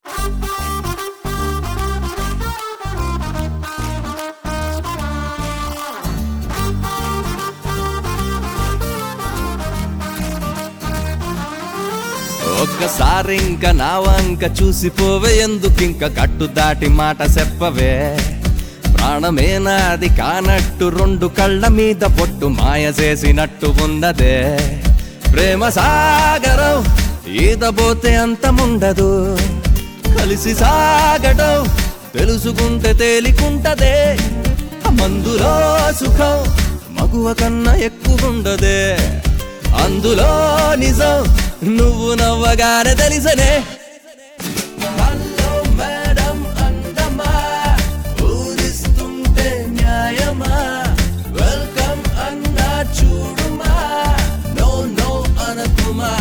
ఒక్కసారి ఇంకా నా వంక చూసిపోవే ఎందుకింక కట్టు దాటి మాట చెప్పవే ప్రాణమే నాది కానట్టు రెండు కళ్ళ మీద పొట్టు మాయ చేసినట్టు ఉన్నదే ప్రేమ సాగరం ఈదబోతే అంతముండదు కలిసి సాగడం తెలుసుకుంటే తేలికుంటదే మందులో సుఖం మగువ కన్నా ఎక్కువుండదే అందులో నిజం నువ్వు నవ్వగానే తెలిసనే హలో మేడం అందమా ఊరిస్తుంటే న్యాయమా వెల్కమ్ అన్నా చూడుమా నో నో అనకుమా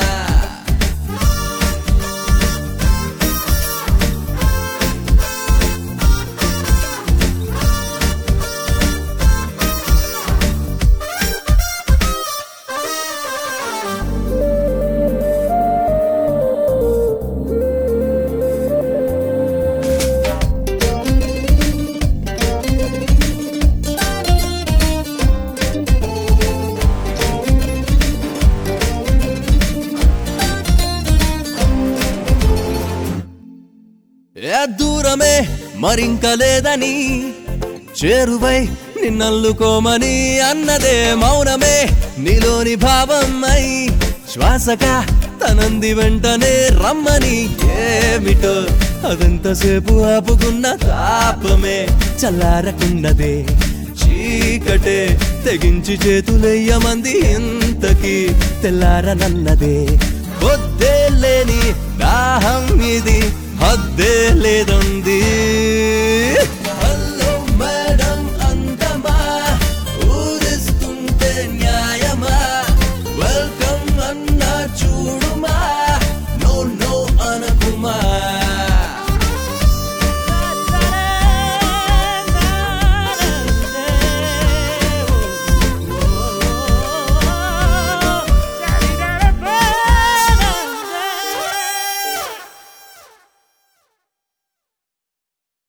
ఏ దూరమే మరింక లేదని చేరువై నిన్నల్లుకోమని అన్నదే మౌనమే నీలోని భావమై శ్వాసగా తనంది వెంటనే రమ్మని ఏమిటో అదంతసేపు ఆపుకున్న తాపమే చల్లారకున్నదే చీకటే తెగించి చేతులెయ్యమంది ఇంతకి తెల్లారనన్నదే పొద్దే లేని